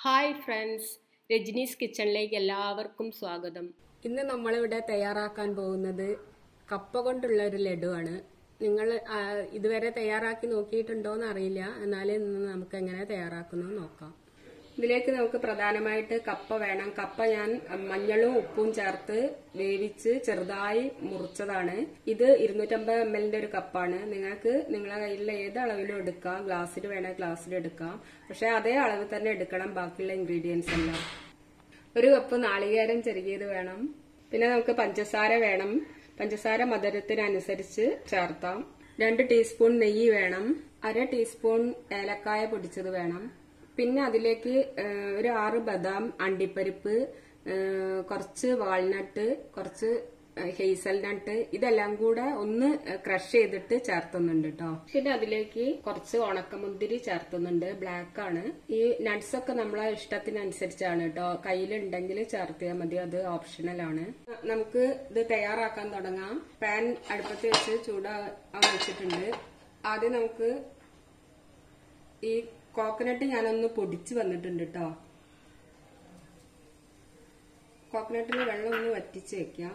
hi friends രജനീസ് കിച്ചണിലേക്ക് എല്ലാവർക്കും സ്വാഗതം ഇന്ന് നമ്മളിവിടെ തയ്യാറാക്കാൻ പോകുന്നത് കപ്പ കൊണ്ടുള്ള ഒരു ലഡുവാണ് നിങ്ങൾ ആ, ഇതുവരെ തയ്യാറാക്കി നോക്കിയിട്ടുണ്ടോന്ന് അറിയില്ല എന്നാലും ഇന്ന് നമുക്ക് എങ്ങനെ തയ്യാറാക്കുന്നത് നോക്കാം ഇതിലേക്ക് നമുക്ക് പ്രധാനമായിട്ട് കപ്പ വേണം കപ്പ ഞാൻ മഞ്ഞളും ഉപ്പും ചേർത്ത് വേവിച്ച് ചെറുതായി മുറിച്ചതാണ് ഇത് ഇരുന്നൂറ്റമ്പത് എം എല്ലിന്റെ ഒരു കപ്പാണ് നിങ്ങൾക്ക് നിങ്ങളെ കയ്യിലുള്ള ഏത് അളവിലും എടുക്കാം ഗ്ലാസ്സിൽ വേണേൽ ഗ്ലാസ്സിൽ എടുക്കാം പക്ഷെ അതേ അളവ് തന്നെ എടുക്കണം ബാക്കിയുള്ള ഇൻഗ്രീഡിയൻസ് എല്ലാം ഒരു കപ്പ് നാളികേരം ചെറുകിയത് വേണം പിന്നെ നമുക്ക് പഞ്ചസാര വേണം പഞ്ചസാര മധുരത്തിനനുസരിച്ച് ചേർത്താം രണ്ട് ടീസ്പൂൺ നെയ്യ് വേണം അര ടീസ്പൂൺ ഏലക്കായ പൊടിച്ചത് വേണം പിന്നെ അതിലേക്ക് ഏഹ്, ഒരു ആറ് ബദാം അണ്ടിപ്പരിപ്പ് ഏഹ്, കുറച്ച് വാൾനട്ട് കുറച്ച് ഹെയ്സൽ നട്ട് ഇതെല്ലാം കൂടെ ഒന്ന് ക്രഷ് ചെയ്തിട്ട് ചേർത്തുന്നുണ്ട് കേട്ടോ പിന്നെ അതിലേക്ക് കുറച്ച് ഉണക്കമുന്തിരി ചേർത്തുന്നുണ്ട് ബ്ലാക്ക് ആണ് ഈ നട്ട്സ് ഒക്കെ നമ്മളെ ഇഷ്ടത്തിനനുസരിച്ചാണ് കേട്ടോ കയ്യിലുണ്ടെങ്കിൽ ചേർത്തിയാൽ മതി അത് ഓപ്ഷണൽ ആണ് നമുക്ക് ഇത് തയ്യാറാക്കാൻ തുടങ്ങാം പാൻ അടുപ്പത്ത് വെച്ച് ചൂടാൻ വെച്ചിട്ടുണ്ട് ആദ്യം നമുക്ക് ഈ കോക്കനട്ട് ഞാനൊന്ന് പൊടിച്ച് വന്നിട്ടുണ്ട് കേട്ടോ കോക്കനട്ടിന് വെള്ളം ഒന്ന് വറ്റിച്ച് വെക്കാം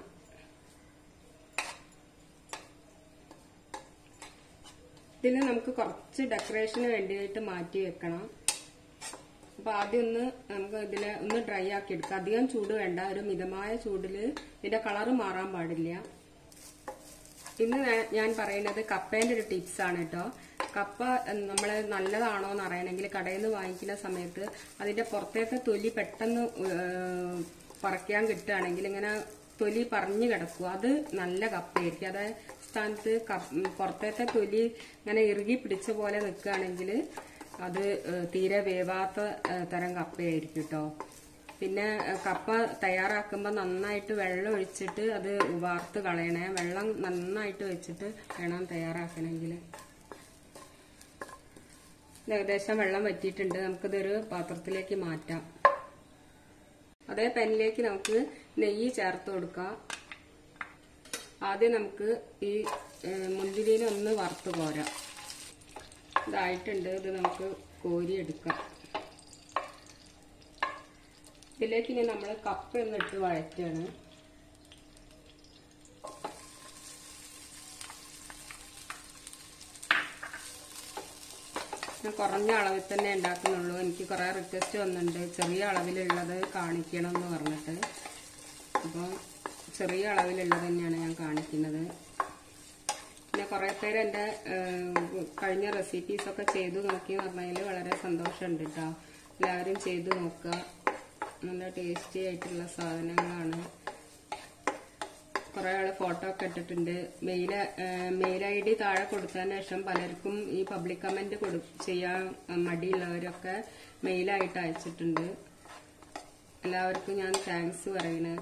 ഇതിന് നമുക്ക് കുറച്ച് ഡെക്കറേഷന് വേണ്ടിയിട്ട് മാറ്റി വെക്കണം അപ്പൊ ആദ്യം ഒന്ന് നമുക്ക് ഇതില് ഒന്ന് ഡ്രൈ ആക്കി എടുക്കാം അധികം ചൂട് വേണ്ട ഒരു മിതമായ ചൂടില് ഇതിന്റെ കളറ് മാറാൻ പാടില്ല ഇന്ന് ഞാൻ- ഞാൻ പറയുന്നത് കപ്പേന്റെ ഒരു ടിപ്സ് ആണ് കേട്ടോ കപ്പ നമ്മൾ നല്ലതാണോ എന്ന് അറിയണമെങ്കിൽ കടയിൽ നിന്ന് വാങ്ങിക്കുന്ന സമയത്ത് അതിന്റെ പുറത്തേക്ക് തൊലി പെട്ടെന്ന് ഏഹ്, പറിക്കാൻ കിട്ടുകയാണെങ്കിൽ ഇങ്ങനെ തൊലി പറഞ്ഞു കിടക്കും അത് നല്ല കപ്പയായിരിക്കും അതേ സ്ഥാനത്ത് കപ്പ- ഉം, പുറത്തേത്തെ തൊലി ഇങ്ങനെ ഇറുകി പിടിച്ച പോലെ നിൽക്കുകയാണെങ്കിൽ അത് ഏഹ്, തീരെ വേവാത്ത ഏഹ്, തരം കപ്പയായിരിക്കും കേട്ടോ പിന്നെ ഏഹ്, കപ്പ തയ്യാറാക്കുമ്പോൾ നന്നായിട്ട് വെള്ളം ഒഴിച്ചിട്ട് അത് വാർത്ത് കളയണേ വെള്ളം നന്നായിട്ട് വെച്ചിട്ട് വേണം തയ്യാറാക്കണമെങ്കിൽ ഇത് ഏകദേശം വെള്ളം വറ്റിയിട്ടുണ്ട് നമുക്കിതൊരു പാത്രത്തിലേക്ക് മാറ്റാം അതേ പാനിലേക്ക് നമുക്ക് നെയ്യ് ചേർത്ത് കൊടുക്കാം ആദ്യം നമുക്ക് ഈ ഏഹ്, മുന്തിരിനെ ഒന്ന് വറുത്ത് കോരാം ഇതായിട്ടുണ്ട് ഇത് നമുക്ക് കോരിയെടുക്കാം ഇതിലേക്ക് ഇനി നമ്മൾ കപ്പ ഒന്നിട്ട് വഴറ്റാണ് ഞാൻ കുറഞ്ഞ അളവിൽ തന്നെ ഉണ്ടാക്കുന്നുള്ളൂ എനിക്ക് കുറേ റിക്വസ്റ്റ് വന്നിട്ടുണ്ട് ചെറിയ അളവിലുള്ളത് കാണിക്കണം എന്ന് പറഞ്ഞിട്ട് അപ്പോൾ ചെറിയ അളവിലുള്ളത് തന്നെയാണ് ഞാൻ കാണിക്കുന്നത് പിന്നെ കുറേ പേര് എൻ്റെ ഏഹ്, കഴിഞ്ഞ റെസിപ്പീസ് ഒക്കെ ചെയ്തു നോക്കി എന്ന് പറഞ്ഞതിൽ വളരെ സന്തോഷമുണ്ട് കേട്ടോ എല്ലാവരും ചെയ്തു നോക്കുക നല്ല ടേസ്റ്റി ആയിട്ടുള്ള സാധനങ്ങളാണ് കുറെ ആള് ഫോട്ടോ ഒക്കെ ഇട്ടിട്ടുണ്ട് മെയിൽ മെയിൽ ഐ ഡി താഴെ കൊടുത്തതിന് ശേഷം പലർക്കും ഈ പബ്ലിക് കമന്റ് കൊടു ചെയ്യാൻ മടിയുള്ളവരൊക്കെ മെയിലായിട്ട് അയച്ചിട്ടുണ്ട് എല്ലാവർക്കും ഞാൻ താങ്ക്സ് പറയണേ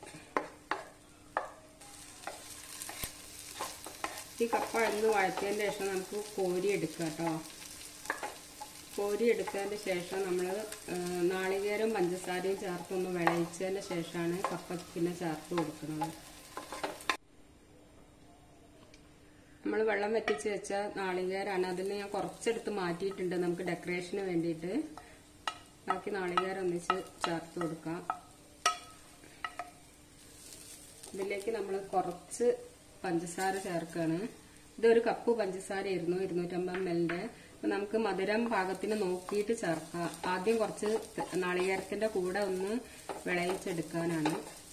ഈ കപ്പ അന്ന് വഴറ്റിയതിന് ശേഷം നമുക്ക് കോരി എടുക്കാം കേട്ടോ കോരി എടുത്തതിന് ശേഷം നമ്മൾ നാളികേരം പഞ്ചസാരയും ചേർത്തൊന്ന് വിളയിച്ചതിന് ശേഷമാണ് കപ്പ പിന്നെ ചേർത്ത് കൊടുക്കുന്നത് നമ്മൾ വെള്ളം വറ്റിച്ച് വെച്ച നാളികേരാണ് അതിൽ ഞാൻ കുറച്ചെടുത്ത് മാറ്റിയിട്ടുണ്ട് നമുക്ക് ഡെക്കറേഷന് വേണ്ടിയിട്ട് ബാക്കി നാളികേരം ഒന്നിച്ച് ചേർത്ത് കൊടുക്കാം ഇതിലേക്ക് നമ്മൾ കുറച്ച് പഞ്ചസാര ചേർക്കുകയാണ് ഇതൊരു കപ്പ് പഞ്ചസാര ആയിരുന്നു ഇരുന്നൂറ്റമ്പത് എം എല്ലിന്റെ അപ്പൊ നമുക്ക് മധുരം പാകത്തിന് നോക്കിയിട്ട് ചേർക്കാം ആദ്യം കുറച്ച് ത- നാളികേരത്തിന്റെ കൂടെ ഒന്ന് വിളയിച്ചെടുക്കാനാണ്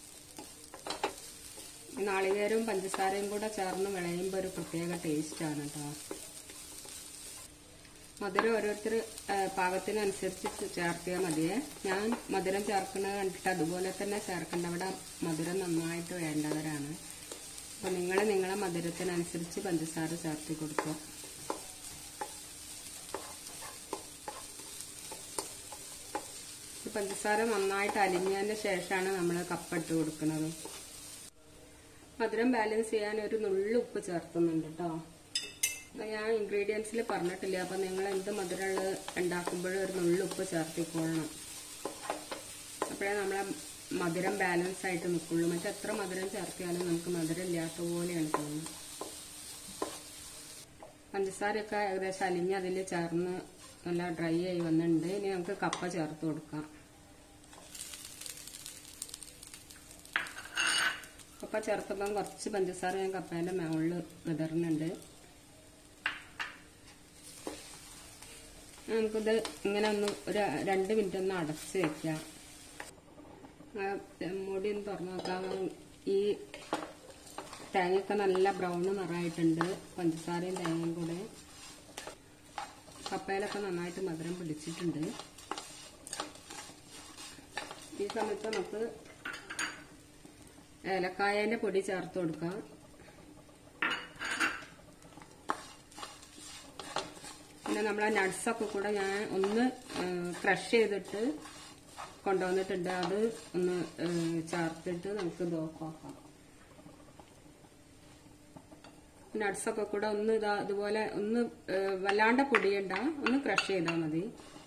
ഈ നാളികേരവും പഞ്ചസാരയും കൂടെ ചേർന്ന് വിളയുമ്പോൾ ഒരു പ്രത്യേക ടേസ്റ്റ് ആണ് കേട്ടോ മധുരം ഓരോരുത്തർ പാകത്തിനനുസരിച്ച് ചേർത്തിയാൽ മതിയേ ഞാൻ മധുരം ചേർക്കുന്നത് കണ്ടിട്ട് അതുപോലെ തന്നെ ചേർക്കേണ്ട അവിടെ മധുരം നന്നായിട്ട് വേണ്ടവരാണ് അപ്പൊ നിങ്ങൾ നിങ്ങളെ മധുരത്തിനനുസരിച്ച് പഞ്ചസാര ചേർത്തി കൊടുക്കുക ഈ പഞ്ചസാര നന്നായിട്ട് അലിഞ്ഞതിന് ശേഷമാണ് നമ്മൾ കപ്പിട്ട് കൊടുക്കുന്നത് മധുരം ബാലൻസ് ചെയ്യാൻ ഒരു നുള്ളു ഉപ്പ് ചേർത്തുന്നുണ്ട് കേട്ടോ അത് ഞാൻ ഇൻഗ്രീഡിയൻസിൽ പറഞ്ഞിട്ടില്ല അപ്പൊ നിങ്ങൾ എന്ത് മധുരമുള്ള ഉണ്ടാക്കുമ്പോഴും ഒരു നുള്ളു ഉപ്പ് ചേർത്തിക്കൊള്ളണം അപ്പോഴേ നമ്മളെ മധുരം ബാലൻസ് ആയിട്ട് നിൽക്കുള്ളൂ മറ്റെത്ര മധുരം ചേർത്തിയാലും നമുക്ക് മധുരം ഇല്ലാത്ത പോലെയാണ് തോന്നുന്നത് പഞ്ചസാരയൊക്കെ ഏകദേശം അലിഞ്ഞ് അതിൽ ചേർന്ന് നല്ല ഡ്രൈ ആയി വന്നിട്ടുണ്ട് ഇനി നമുക്ക് കപ്പ ചേർത്ത് കൊടുക്കാം കപ്പ ചേർത്തപ്പം കുറച്ച് പഞ്ചസാര ഞാൻ കപ്പേൻ്റെ മുകളിൽ വിതറുന്നുണ്ട് നമുക്കിത് ഇങ്ങനെ ഒന്ന് ഒരു രണ്ട് മിനിറ്റ് ഒന്ന് അടച്ച് വെക്കാം ആ മൂടി ഒന്ന് തുറന്ന് നോക്കാം ഈ തേങ്ങയൊക്കെ നല്ല ബ്രൗൺ നിറമായിട്ടുണ്ട് പഞ്ചസാരയും തേങ്ങയും കൂടെ കപ്പയിലൊക്കെ നന്നായിട്ട് മധുരം പിടിച്ചിട്ടുണ്ട് ഈ സമയത്ത് നമുക്ക് ഏലക്കായൻ്റെ പൊടി ചേർത്ത് കൊടുക്കാം പിന്നെ നമ്മളെ നട്ട്സൊക്കെ കൂടെ ഞാൻ ഒന്ന് ക്രഷ് ചെയ്തിട്ട് കൊണ്ടുവന്നിട്ടുണ്ട് അത് ഒന്ന് ചേർത്തിട്ട് നമുക്ക് ഇത് ഓഫാക്കാം നട്ട്സൊക്കെ കൂടെ ഒന്ന് ഇതാ ഇതുപോലെ ഒന്ന് വല്ലാണ്ട് പൊടിയണ്ട ഒന്ന് ക്രഷ് ചെയ്താൽ മതി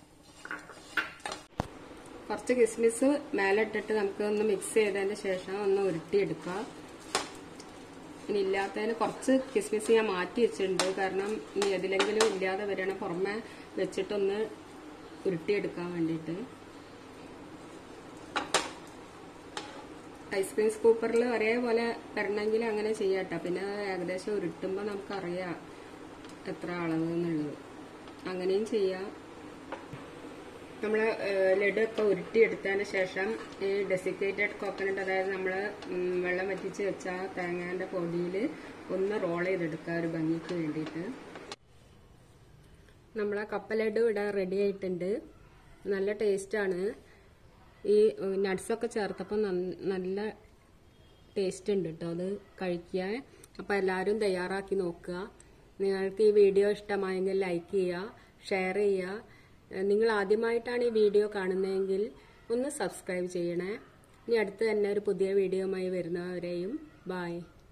കുറച്ച് കിസ്മിസ് മേലെ ഇട്ടിട്ട് നമുക്ക് ഒന്ന് മിക്സ് ചെയ്തതിന് ശേഷം ഒന്ന് ഉരുട്ടിയെടുക്കാം ഇനി ഇല്ലാത്തതിന് കുറച്ച് കിസ്മിസ് ഞാൻ മാറ്റി വെച്ചിട്ടുണ്ട് കാരണം ഇനി ഏതിലെങ്കിലും ഇല്ലാതെ വരണ പുറമെ വെച്ചിട്ടൊന്ന് ഉരുട്ടിയെടുക്കാൻ വേണ്ടിയിട്ട് ഐസ്ക്രീം സ്കൂപ്പറിൽ ഒരേപോലെ വരണമെങ്കിൽ അങ്ങനെ ചെയ്യാട്ടോ പിന്നെ ഏകദേശം ഉരുട്ടുമ്പോൾ നമുക്കറിയാം എത്ര അളവ് എന്നുള്ളത് അങ്ങനെയും ചെയ്യാം നമ്മൾ ലഡുവൊക്കെ ഉരുട്ടിയെടുത്തതിന് ശേഷം ഈ ഡെസിക്കേറ്റഡ് കോക്കനട്ട് അതായത് നമ്മൾ വെള്ളം വറ്റിച്ച് വെച്ച തേങ്ങാൻ്റെ പൊടിയിൽ ഒന്ന് റോൾ ചെയ്തെടുക്കുക ഒരു ഭംഗിക്ക് വേണ്ടിയിട്ട് നമ്മളെ കപ്പ ലഡു ഇവിടെ റെഡി ആയിട്ടുണ്ട് നല്ല ടേസ്റ്റാണ് ഈ നട്ട്സൊക്കെ ചേർത്തപ്പോൾ നല്ല ടേസ്റ്റ് ഉണ്ട് കേട്ടോ അത് കഴിക്കാൻ അപ്പോൾ എല്ലാവരും തയ്യാറാക്കി നോക്കുക നിങ്ങൾക്ക് ഈ വീഡിയോ ഇഷ്ടമായെങ്കിൽ ലൈക്ക് ചെയ്യുക ഷെയർ ചെയ്യുക നിങ്ങൾ ആദ്യമായിട്ടാണ് ഈ വീഡിയോ കാണുന്നതെങ്കിൽ ഒന്ന് സബ്സ്ക്രൈബ് ചെയ്യണേ ഇനി അടുത്ത് തന്നെ ഒരു പുതിയ വീഡിയോയുമായി വരുന്നവരെയും ബായ്